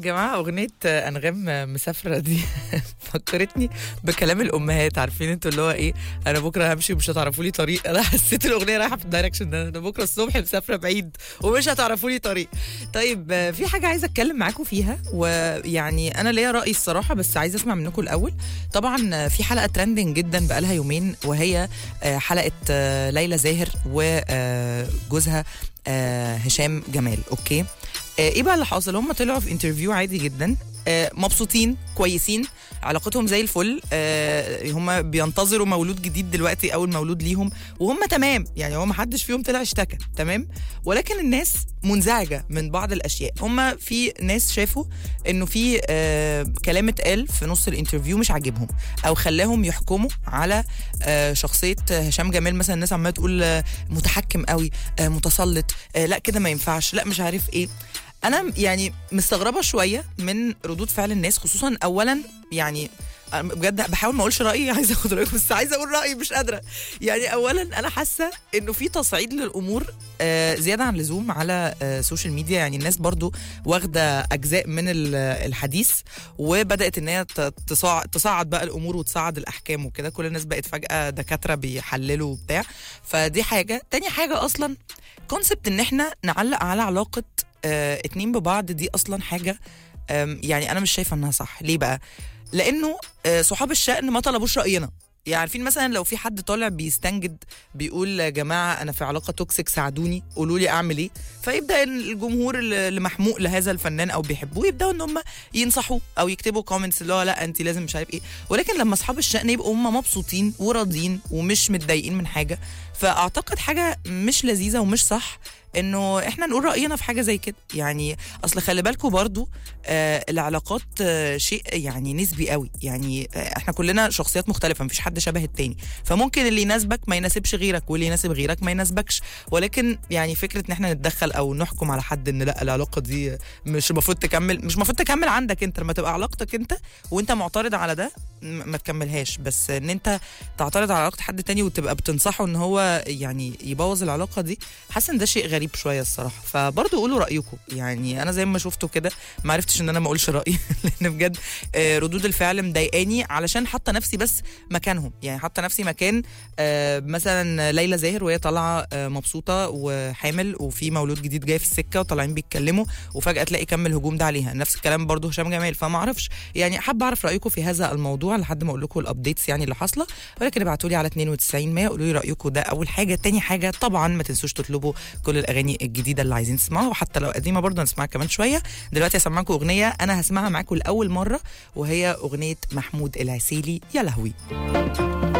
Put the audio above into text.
جماعة أغنية أنغام مسافرة دي فكرتني بكلام الأمهات عارفين انتوا اللي هو إيه أنا بكرة همشي ومش هتعرفوا لي طريق أنا حسيت الأغنية رايحة في الدايركشن ده أنا بكرة الصبح مسافرة بعيد ومش هتعرفوا لي طريق طيب في حاجة عايزة أتكلم معاكم فيها ويعني أنا ليا رأي الصراحة بس عايزة أسمع منكم الأول طبعا في حلقة ترندنج جدا بقالها يومين وهي حلقة ليلى زاهر وجوزها هشام جمال أوكي ايه بقى اللي حاصل هم طلعوا في انترفيو عادي جدا آه مبسوطين كويسين علاقتهم زي الفل آه هم بينتظروا مولود جديد دلوقتي اول مولود ليهم وهم تمام يعني هو ما حدش فيهم طلع اشتكى تمام ولكن الناس منزعجه من بعض الاشياء هم في ناس شافوا انه في آه كلام اتقال في نص الانترفيو مش عاجبهم او خلاهم يحكموا على آه شخصيه هشام جمال مثلا الناس عماله تقول آه متحكم قوي آه متسلط آه لا كده ما ينفعش لا مش عارف ايه انا يعني مستغربه شويه من ردود فعل الناس خصوصا اولا يعني بجد بحاول ما اقولش رايي عايزه اخد رايكم بس عايزه اقول رايي مش قادره يعني اولا انا حاسه انه في تصعيد للامور آه زياده عن اللزوم على السوشيال آه ميديا يعني الناس برضو واخده اجزاء من الحديث وبدات ان هي تصاعد, تصعد بقى الامور وتصعد الاحكام وكده كل الناس بقت فجاه دكاتره بيحللوا وبتاع فدي حاجه تاني حاجه اصلا كونسبت ان احنا نعلق على علاقه آه اتنين ببعض دي اصلا حاجه يعني انا مش شايفه انها صح ليه بقى لانه آه صحاب الشأن ما طلبوش راينا يعني عارفين مثلا لو في حد طالع بيستنجد بيقول يا جماعه انا في علاقه توكسيك ساعدوني قولوا لي اعمل ايه فيبدا الجمهور اللي محموق لهذا الفنان او بيحبوه يبداوا ان هم ينصحوه او يكتبوا كومنتس اللي هو لا انت لازم مش عارف ايه ولكن لما اصحاب الشأن يبقوا هم مبسوطين وراضيين ومش متضايقين من حاجه فاعتقد حاجه مش لذيذه ومش صح انه احنا نقول راينا في حاجه زي كده يعني اصل خلي بالكم برضو آه العلاقات آه شيء يعني نسبي قوي يعني آه احنا كلنا شخصيات مختلفه مفيش حد شبه التاني فممكن اللي يناسبك ما يناسبش غيرك واللي يناسب غيرك ما يناسبكش ولكن يعني فكره ان احنا نتدخل او نحكم على حد ان لا العلاقه دي مش المفروض تكمل مش المفروض تكمل عندك انت لما تبقى علاقتك انت وانت معترض على ده ما تكملهاش بس ان انت تعترض على علاقه حد تاني وتبقى بتنصحه ان هو يعني يبوظ العلاقه دي حاسه ان ده شيء غريب شويه الصراحه فبرضه قولوا رايكم يعني انا زي ما شفتوا كده ما عرفتش ان انا ما اقولش رايي لان بجد ردود الفعل مضايقاني علشان حاطه نفسي بس مكانهم يعني حاطه نفسي مكان مثلا ليلى زاهر وهي طالعه مبسوطه وحامل وفي مولود جديد جاي في السكه وطالعين بيتكلموا وفجاه تلاقي كم الهجوم ده عليها نفس الكلام برضه هشام جمال فما اعرفش يعني حابه اعرف رايكم في هذا الموضوع لحد ما اقول لكم الابديتس يعني اللي حاصله ولكن ابعتوا لي على 92 100 قولوا لي رايكم ده اول حاجه تاني حاجه طبعا ما تنسوش تطلبوا كل الاغاني الجديده اللي عايزين تسمعوها وحتى لو قديمه برضه هنسمعها كمان شويه دلوقتي هسمعكم اغنيه انا هسمعها معاكم لاول مره وهي اغنيه محمود العسيلي يا لهوي